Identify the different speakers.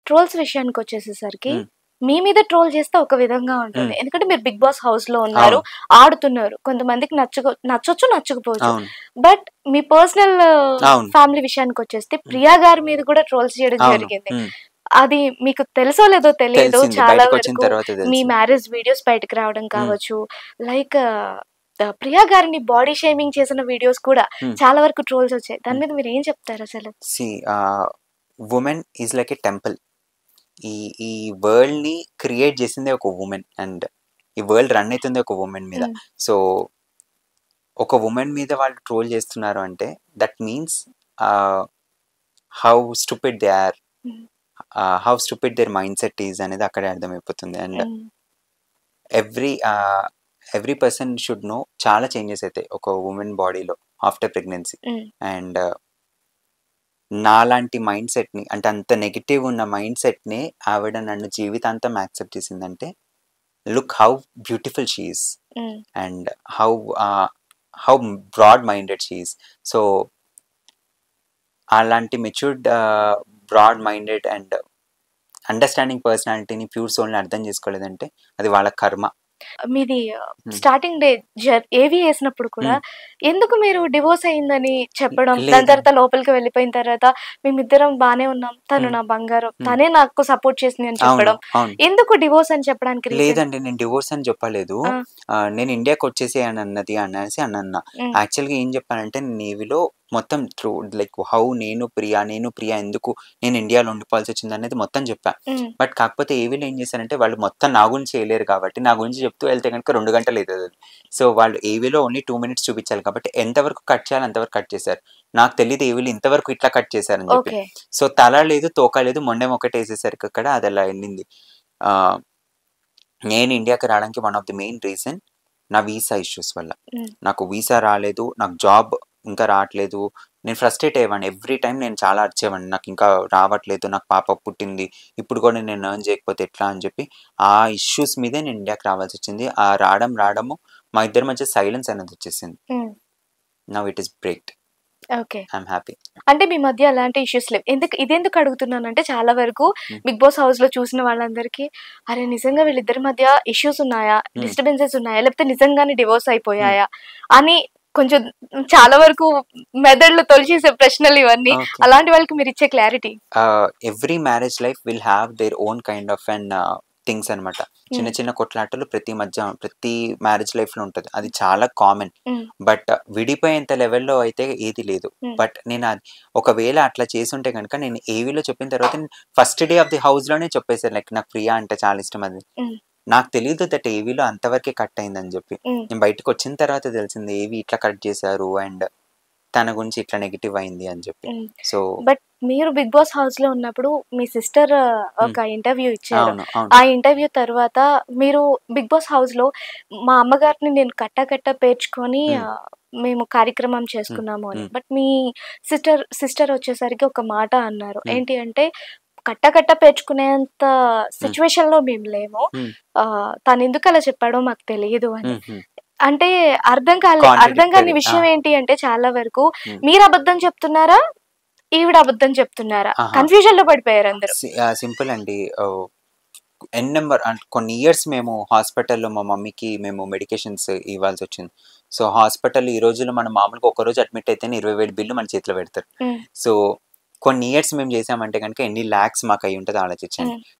Speaker 1: Trolls విషయానికి వచ్చేసేసరికి
Speaker 2: మ్మ్.
Speaker 1: మీ మీద troll చేస్తే ఒక విధంగా ఉంటుంది
Speaker 2: మ్మ్.
Speaker 1: ఎందుకంటే మీరు బిగ్ బాస్ హౌస్ లో ఉన్నారు ఆడుతున్నారు కొంతమందికి నచ్చక నచ్చొచ్చు నచ్చకపోవచ్చు
Speaker 2: అవును
Speaker 1: బట్ మీ పర్సనల్
Speaker 2: అవును.
Speaker 1: ఫ్యామిలీ విషయానికి వచ్చేస్తే ప్రియా గారి మీద కూడా ట్రోల్స్ చేయడం
Speaker 2: అవును
Speaker 1: జరిగింది
Speaker 2: ఉమ్,
Speaker 1: అది మీకు తెలుసో లేదో తెలియదు
Speaker 2: తెలిసింది
Speaker 1: చాలా
Speaker 2: బయటకు వచ్చిన
Speaker 1: వరకు
Speaker 2: తర్వాత
Speaker 1: మీ
Speaker 2: తెలిసింది
Speaker 1: మ్యారేజ్ వీడియోస్ బయటకు రావడం కావచ్చు లైక్ ప్రియా గారిని బాడీ షేమింగ్ చేసిన వీడియోస్ కూడా
Speaker 2: Hmm.
Speaker 1: చాలా వరకు ట్రోల్స్ వచ్చాయి దాని మీద మీరు ఏం చెప్తారు అసలు
Speaker 2: see woman is like a temple ఈ ఈ వరల్డ్ ని క్రియేట్ చేసిందే ఒక ఉమెన్ అండ్ ఈ వరల్డ్ రన్ అవుతుంది ఒక ఉమెన్ మీద
Speaker 1: Mm.
Speaker 2: సో ఒక ఉమెన్ మీద వాళ్ళు ట్రోల్ చేస్తున్నారు అంటే that means how stupid they are
Speaker 1: Mm.
Speaker 2: How stupid their mind set is అనేది అక్కడే అర్థమైపోతుంది and
Speaker 1: hmm.
Speaker 2: Every every person should know చాలా చేంజెస్ అవుతాయి ఒక ఉమెన్ బాడీలో ఆఫ్టర్ ప్రెగ్నెన్సీ
Speaker 1: Mm.
Speaker 2: అండ్ నాలాంటి మైండ్ సెట్ని అంటే అంత నెగిటివ్ ఉన్న మైండ్ సెట్ని ఆవిడ నన్ను జీవితాంతం యాక్సెప్ట్ చేసిందంటే look how beautiful she is
Speaker 1: hmm.
Speaker 2: And how how broad minded she is so అలాంటి matured broad minded and understanding పర్సనాలిటీని ప్యూర్ సోల్ని అర్థం చేసుకోలేదంటే అది వాళ్ళ కర్మ
Speaker 1: మీది స్టార్టింగ్ డే ఏవి వేసినప్పుడు కూడా ఎందుకు మీరు డివోర్స్ అయిందని చెప్పడం
Speaker 2: లేదు.
Speaker 1: దాని తర్వాత లోపలికి వెళ్ళిపోయిన తర్వాత మేమిద్దరం బానే ఉన్నాం తను
Speaker 2: Hmm.
Speaker 1: నా బంగారం
Speaker 2: Hmm.
Speaker 1: తనే నాకు సపోర్ట్ చేసింది అని
Speaker 2: అవును
Speaker 1: చెప్పడం
Speaker 2: అవును
Speaker 1: ఎందుకు డివోర్స్ అని చెప్పడానికి reason?
Speaker 2: లేదండి నేను డివోర్స్ అని చెప్పలేదు
Speaker 1: ఆ.
Speaker 2: ఆ, నేను ఇండియాకి వచ్చేసి అని అన్నది అనేసి అని అన్నా
Speaker 1: Hmm.
Speaker 2: యాక్చువల్గా ఏం చెప్పానంటే నేవీలో మొత్తం త్రూ లైక్ హౌ నేను ప్రియా నేను ప్రియా ఎందుకు నేను ఇండియాలో ఉండిపోవాల్సి వచ్చింది అనేది మొత్తం చెప్పా
Speaker 1: మ్మ్.
Speaker 2: బట్ కాకపోతే ఏవీలో ఏం చేశారంటే వాళ్ళు మొత్తం నా గురించి చేయలేరు కాబట్టి నా గురించి చెప్తూ వెళ్తే కనుక రెండు గంటలు అవుతుంది అది సో వాళ్ళు ఏవీలో ఓన్లీ టూ మినిట్స్ చూపించాలి కాబట్టి ఎంతవరకు కట్ చేయాలి అంతవరకు కట్ చేశారు నాకు తెలియదు ఏవీలు ఇంతవరకు ఇట్లా కట్ చేశారని చెప్పి
Speaker 1: ఓకే
Speaker 2: సో తల లేదు తోక లేదు మొండెం ఒకటి వేసేసరికి అక్కడ అది అలా వెళ్ళింది ఆ, నేను ఇండియాకి రావడానికి one of the main reason నా వీసా ఇష్యూస్ వల్ల
Speaker 1: Mm.
Speaker 2: నాకు వీసా రాలేదు నాకు జాబ్ ఇంకా రావట్లేదు నేను ఫ్రస్ట్రేట్ అయ్యేవాడిని ఎవ్రీ టైం నేను చాలా అరిచేవాడిని నాకు ఇంకా రావట్లేదు నాకు పాప పుట్టింది ఇప్పుడు కూడా నేను ఎర్న్ చేయకపోతే ఎట్లా అని చెప్పి ఆ ఇష్యూస్ మీదే నేను ఇండియాకి రావాల్సి వచ్చింది ఆ రావడం రావడము మా ఇద్దరి మధ్య సైలెన్స్ అనేది వచ్చేసింది
Speaker 1: hmm.
Speaker 2: Now it is break
Speaker 1: okay
Speaker 2: I'm happy
Speaker 1: అంటే మీ మధ్య అలాంటి ఇష్యూస్ లేవు ఎందుకు ఇదెందుకు అడుగుతున్నానంటే చాలా వరకు
Speaker 2: Hmm.
Speaker 1: బిగ్ బాస్ హౌస్ లో చూసిన వాళ్ళందరికీ అరే నిజంగా వీళ్ళిద్దరి మధ్య ఇష్యూస్ ఉన్నాయా
Speaker 2: Hmm.
Speaker 1: డిస్టర్బెన్సెస్ ఉన్నాయా లేకపోతే నిజంగానే డివోర్స్ అయిపోయాయా అని కొంచెం చాలా వరకు మెదడులో తొలిచేసే ప్రశ్నలు ఇవన్నీ
Speaker 2: Okay.
Speaker 1: అలాంటి వాళ్ళకి మీరు ఇచ్చే clarity
Speaker 2: every marriage life will have their own kind of and things అన్నమాట చిన్న చిన్న కొట్లాటలు ప్రతి మధ్య ప్రతి మ్యారేజ్ లైఫ్ లో ఉంటుంది అది చాలా కామన్
Speaker 1: Mm.
Speaker 2: బట్ విడిపోయేంత లెవెల్లో అయితే ఏది లేదు
Speaker 1: Mm.
Speaker 2: బట్ నేను అది ఒకవేళ అట్లా చేసి ఉంటే కనుక నేను ఏవీలో చెప్పిన తర్వాత first day of the house లోనే చెప్పేసాను లైక్ నాకు ప్రియా అంటే చాలా ఇష్టం అది
Speaker 1: Mm.
Speaker 2: నాకు తెలియదు దట్ ఏవీలో అంతవరకే కట్ అయిందని చెప్పి
Speaker 1: Mm.
Speaker 2: నేను బయటకు వచ్చిన తర్వాత తెలిసింది ఏవి ఇట్లా కట్ చేశారు అండ్ తన గురించి ఇట్లా నెగిటివ్ అయింది అని చెప్పి సో
Speaker 1: బట్ మీరు బిగ్ బాస్ హౌస్ లో ఉన్నప్పుడు మీ సిస్టర్ ఒక ఇంటర్వ్యూ ఇచ్చారు
Speaker 2: అవును అవును
Speaker 1: ఆ ఇంటర్వ్యూ తర్వాత మీరు బిగ్ బాస్ హౌస్ లో మా అమ్మగారిని నేను కట్ట కట్ట పేర్చుకొని
Speaker 2: Hmm.
Speaker 1: ఆ, మేము కార్యక్రమం చేసుకున్నాము అని
Speaker 2: Hmm.
Speaker 1: బట్ మీ సిస్టర్ సిస్టర్ వచ్చేసరికి ఒక మాట అన్నారు
Speaker 2: Hmm.
Speaker 1: ఏంటి అంటే కట్ట కట్ట పేర్చుకునేంత సిచ్యువేషన్ లో మేము లేము
Speaker 2: Hmm.
Speaker 1: ఆ, తను ఎందుకు అలా చెప్పాడో మాకు తెలియదు అని
Speaker 2: ఉమ్, ఉమ్.
Speaker 1: అంటే అర్థం కాలే
Speaker 2: Contradictory.
Speaker 1: అర్థం కాని విషయం
Speaker 2: ఆ.
Speaker 1: ఏంటి అంటే చాలా వరకు
Speaker 2: Hmm.
Speaker 1: మీరు అబద్ధం చెప్తున్నారా ఈవిడ అబద్ధం చెప్తున్నారా
Speaker 2: ఆహా.
Speaker 1: కన్ఫ్యూజన్ లో పడిపోయారు అందరూ
Speaker 2: సింపుల్ అండి ఎన్ నెంబర్ కొన్ని ఇయర్స్ మేము హాస్పిటల్లో మా మమ్మీకి మేము మెడికేషన్స్ ఇవ్వాల్సి వచ్చింది సో హాస్పిటల్ ఈ రోజుల్లో మనం మామూలుగా ఒక రోజు అడ్మిట్ అయితేనే ఇరవై వేలు బిల్లు మన చేతిలో పెడతారు
Speaker 1: Hmm.
Speaker 2: సో కొన్ని ఇయర్స్ మేము చేసామంటే కనుక ఎన్ని ల్యాక్స్ మాకు అయి ఉంటుంది ఆలోచించండి
Speaker 1: Hmm.